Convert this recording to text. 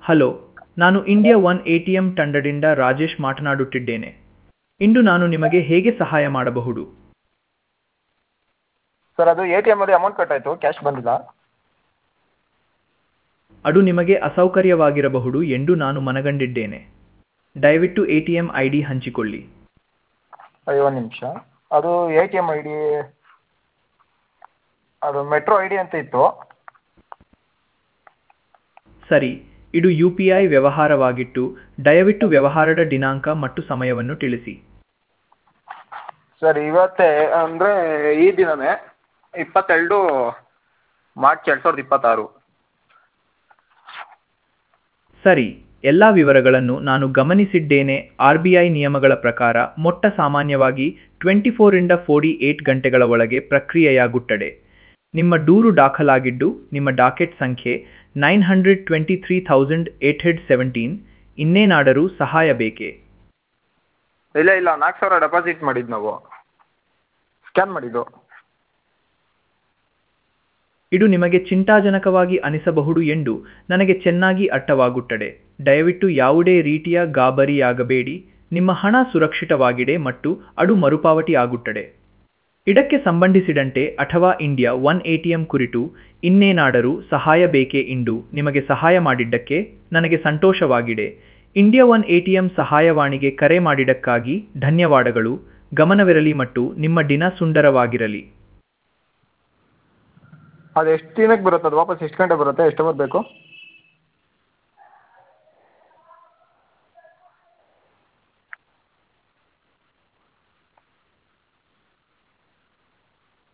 hello ನಾನು India one A T M ತಂಡದಿಂದ ರಾಜೇಶ್ ಮಾತನಾಡುತ್ತಿದ್ದೇನೆ ಇಂದು ನಾನು ನಿಮಗೆ ಹೇಗೆ ಸಹಾಯ ಮಾಡಬಹುದು ಸರ್ ಅದು ಎ ಟಿ ಎಮ್ಮಲ್ಲಿ ಅಮೌಂಟ್ ಕಟ್ಟಾಯಿತು ಕ್ಯಾಶ್ ಬಂದಿಲ್ಲ ಅದು ನಿಮಗೆ ಅಸೌಕರ್ಯವಾಗಿರಬಹುದು ಎಂದು ನಾನು ಮನಗಂಡಿದ್ದೇನೆ ದಯವಿಟ್ಟು A T M I D ಹಂಚಿಕೊಳ್ಳಿ ಅಯ್ಯೋ ಒಂದು ನಿಮಿಷ ಅದು A T M I D ಅದು ಮೆಟ್ರೋ ಐ ಡಿ ಅಂತ ಇತ್ತು ಸರಿ ಇದು ಯು ಪಿ ಐ ವ್ಯವಹಾರವಾಗಿತ್ತು ದಯವಿಟ್ಟು ವ್ಯವಹಾರದ ದಿನಾಂಕ ಮತ್ತು ಸಮಯವನ್ನು ತಿಳಿಸಿ ಸರ್ ಇವತ್ತೇ ಅಂದರೆ ಈ ದಿನವೇ ಇಪ್ಪತ್ತೆರಡು ಮಾರ್ಚ್ ಎರಡು ಸಾವಿರದ ಇಪ್ಪತ್ತಾರು ಸರಿ ಎಲ್ಲ ವಿವರಗಳನ್ನು ನಾನು ಗಮನಿಸಿದ್ದೇನೆ ಆರ್ ಬಿ ಐ ನಿಯಮಗಳ ಪ್ರಕಾರ ಮೊಟ್ಟ ಸಾಮಾನ್ಯವಾಗಿ ಟ್ವೆಂಟಿ ಫೋರಿಂದ ಫೋರ್ಟಿ ಏಟ್ ಗಂಟೆಗಳ ಒಳಗೆ ಪ್ರಕ್ರಿಯೆಯಾಗುತ್ತದೆ ನಿಮ್ಮ ದೂರು ದಾಖಲಾಗಿದ್ದು ನಿಮ್ಮ ಡಾಕೆಟ್ ಸಂಖ್ಯೆ nine hundred twenty three thousand eight ಹೆಡ್ ಸೆವೆಂಟೀನ್ ಇನ್ನೇನಾದರೂ ಸಹಾಯ ಬೇಕೇ ಇಲ್ಲ ಇಲ್ಲ ನಾಲ್ಕು ಸಾವಿರ ಡೆಪಾಸಿಟ್ ಮಾಡಿದ್ದು ನಾವು ಸ್ಕ್ಯಾನ್ ಮಾಡಿದ್ದು ಇದು ನಿಮಗೆ ಚಿಂತಾಜನಕವಾಗಿ ಅನಿಸಬಹುದು ಎಂದು ನನಗೆ ಚೆನ್ನಾಗಿ ಅರ್ಥವಾಗುತ್ತದೆ ದಯವಿಟ್ಟು ಯಾವುದೇ ರೀತಿಯ ಗಾಬರಿಯಾಗಬೇಡಿ ನಿಮ್ಮ ಹಣ ಸುರಕ್ಷಿತವಾಗಿದೆ ಮತ್ತು ಅದು ಮರುಪಾವತಿ ಆಗುತ್ತದೆ ಇದಕ್ಕೆ ಸಂಬಂಧಿಸಿದಂತೆ ಅಥವಾ India one A T M ಕುರಿತು ಇನ್ನೇನಾದರೂ ಸಹಾಯ ಬೇಕೇ ಎಂದು ನಿಮಗೆ ಸಹಾಯ ಮಾಡಿದ್ದಕ್ಕೆ ನನಗೆ ಸಂತೋಷವಾಗಿದೆ India one A T M ಸಹಾಯವಾಣಿಗೆ ಕರೆ ಮಾಡಿದ್ದಕ್ಕಾಗಿ ಧನ್ಯವಾದಗಳು ಗಮನವಿರಲಿ ಮತ್ತು ನಿಮ್ಮ ದಿನ ಸುಂದರವಾಗಿರಲಿ ಅದು ಎಷ್ಟು ದಿನಕ್ಕೆ ಬರುತ್ತೆ ಅದು ವಾಪಸ್ ಎಷ್ಟು ಗಂಟೆ ಬರುತ್ತೆ ಎಷ್ಟು ಹೊತ್ತು ಬೇಕು